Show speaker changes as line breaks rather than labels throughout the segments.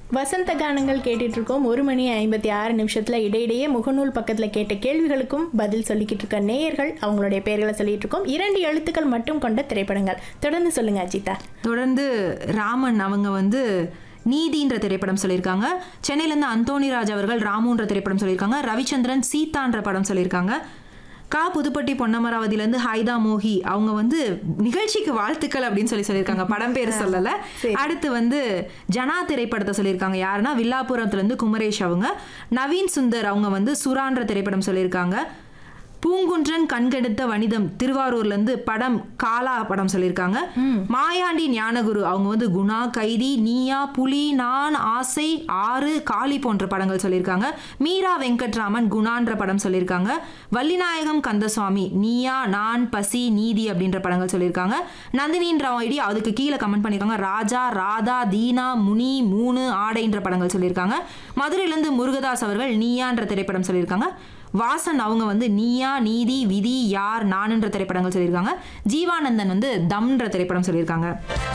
வசந்த கானங்கள் கேட்டுட்டு இருக்கோம் ஒரு மணி ஐம்பத்தி ஆறு நிமிஷத்துல இடையிடையே முகநூல் பக்கத்துல கேட்ட கேள்விகளுக்கும் பதில் சொல்லிக்கிட்டு இருக்க நேயர்கள் அவங்களுடைய பெயர்களை சொல்லிட்டு இருக்கோம் இரண்டு எழுத்துக்கள் மட்டும் கொண்ட திரைப்படங்கள் தொடர்ந்து சொல்லுங்க அஜிதா
தொடர்ந்து ராமன் அவங்க வந்து நீதின்ற திரைப்படம் சொல்லியிருக்காங்க சென்னையிலேருந்து அந்தோணி ராஜ் அவர்கள் ராமுன்ற திரைப்படம் சொல்லியிருக்காங்க ரவிச்சந்திரன் சீதான்ற படம் சொல்லியிருக்காங்க கா புதுப்பட்டி பொன்னமராவதியிலேருந்து ஹைதா மோகி அவங்க வந்து நிகழ்ச்சிக்கு வாழ்த்துக்கள் அப்படின்னு சொல்லி சொல்லியிருக்காங்க படம் பேர் சொல்லலை அடுத்து வந்து ஜனா திரைப்படத்தை சொல்லியிருக்காங்க யாருன்னா வில்லாபுரத்துலேருந்து குமரேஷ் அவங்க நவீன் சுந்தர் அவங்க வந்து சுரான்ற திரைப்படம் சொல்லியிருக்காங்க பூங்குன்றன் கண்கெடுத்த வனிதம் திருவாரூர்ல இருந்து படம் காலா படம் சொல்லியிருக்காங்க மாயாண்டி ஞானகுரு அவங்க வந்து குணா கைதி நீயா புலி நான் ஆசை ஆறு காளி போன்ற படங்கள் சொல்லியிருக்காங்க மீரா வெங்கட்ராமன் குணான்ற படம் சொல்லியிருக்காங்க வள்ளிநாயகம் கந்தசுவாமி நீயா நான் பசி நீதி அப்படின்ற படங்கள் சொல்லியிருக்காங்க நந்தினின்ற ஐடி அதுக்கு கீழே கமெண்ட் பண்ணியிருக்காங்க ராஜா ராதா தீனா முனி மூணு ஆடைன்ற படங்கள் சொல்லியிருக்காங்க மதுரையிலேருந்து முருகதாஸ் அவர்கள் நீயான்ற திரைப்படம் சொல்லியிருக்காங்க வாசன் அவங்க வந்து நீயா நீதி விதி யார் நானுன்ற திரைப்படங்கள் சொல்லியிருக்காங்க ஜீவானந்தன் வந்து தம்ன்ற திரைப்படம் சொல்லியிருக்காங்க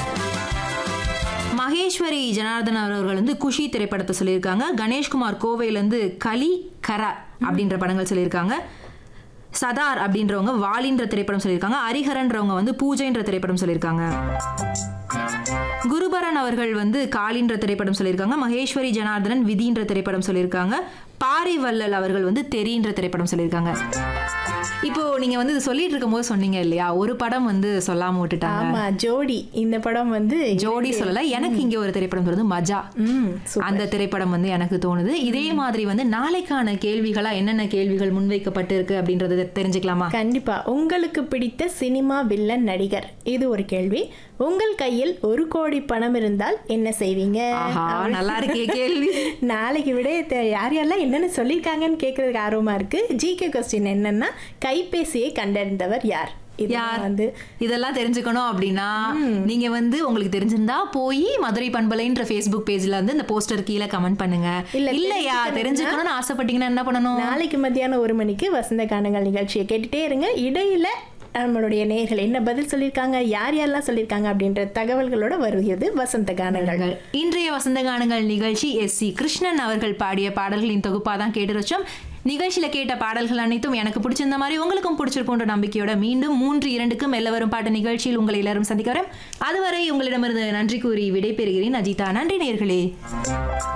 மகேஸ்வரி ஜனார்தன் அவர்கள் வந்து குஷி திரைப்படத்தை சொல்லியிருக்காங்க கணேஷ்குமார் கோவையிலேருந்து கலி கர அப்படின்ற படங்கள் சொல்லியிருக்காங்க சதார் அப்படின்றவங்க வாலின்ற திரைப்படம் சொல்லியிருக்காங்க ஹரிஹரன்றவங்க வந்து பூஜைன்ற திரைப்படம் சொல்லியிருக்காங்க குருபரன் அவர்கள் வந்து காளின்ற திரைப்படம் சொல்லியிருக்காங்க மகேஸ்வரி ஜனார்தனன் விதின்ற திரைப்படம் சொல்லியிருக்காங்க பாரிவல்லல் அவர்கள் வந்து தெரின்ற திரைப்படம் சொல்லியிருக்காங்க இப்போ நீங்க வந்து இது சொல்லிட்டு இருக்கும்போது சொன்னீங்க இல்லையா ஒரு படம் வந்து சொல்லாம விட்டுட்டாங்க
ஆமா ஜோடி இந்த படம் வந்து
ஜோடி சொல்லல எனக்கு இங்க ஒரு திரைப்படம் வருது மஜா
ம் சூப்பர்.
அந்த திரைப்படம் வந்து எனக்கு தோணுது இதே மாதிரி வந்து நாளைக்கான கேள்விகளா என்னென்ன கேள்விகள் முன்வைக்கப்பட்டு இருக்கு அப்படின்றத தெரிஞ்சுக்கலாமா
கண்டிப்பா உங்களுக்கு பிடித்த சினிமா வில்லன் நடிகர் இது ஒரு கேள்வி உங்கள் கையில் ஒரு கோடி பணம் இருந்தால் என்ன செய்வீங்க
ஆஹா நல்லா இருக்கே கேள்வி
நாளைக்கு விட தெ- யார் யாரெல்லாம் என்னென்ன சொல்லியிருக்காங்கன்னு கேட்கறதுக்கு ஆர்வமா இருக்கு ஜிகே கொஸ்டின் என்னன்னா கைபேசியை கண்டறிந்தவர் யார் இது
யார்
வந்து
இதெல்லாம் தெரிஞ்சுக்கணும் அப்படின்னா நீங்க வந்து உங்களுக்கு தெரிஞ்சிருந்தா போய் மதுரை பண்பலைன்ற ஃபேஸ்புக் பேஜ்ல வந்து இந்த போஸ்டர் கீழே கமெண்ட் பண்ணுங்க
இல்ல,
இல்லையா தெரிஞ்சுக்கணும்னு ஆசைப்பட்டீங்கன்னா என்ன பண்ணணும்
நாளைக்கு மத்தியானம் ஒரு மணிக்கு வசந்த கானங்கள் நிகழ்ச்சியை கேட்டுட்டே இருங்க இடையில நம்மளுடைய நேயர்கள் என்ன பதில் சொல்லியிருக்காங்க யார் யாரெல்லாம் சொல்லியிருக்காங்க அப்படின்ற தகவல்களோட வருகிறது வசந்த கானங்கள்
இன்றைய வசந்த கானங்கள் நிகழ்ச்சி எஸ் சி கிருஷ்ணன் அவர்கள் பாடிய பாடல்களின் தொகுப்பா தான் கேட்டு வச்சோம் நிகழ்ச்சியில கேட்ட பாடல்கள் அனைத்தும் எனக்கு பிடிச்சிருந்த மாதிரி உங்களுக்கும் பிடிச்சிருக்குன்ற நம்பிக்கையோட மீண்டும் மூன்று இரண்டுக்கு மெல்ல வரும் பாட்டு நிகழ்ச்சியில் உங்களை எல்லாரும் சந்திக்கிறோம் அதுவரை உங்களிடமிருந்து நன்றி கூறி விடைபெறுகிறேன் அஜிதா நன்றி நேர்களே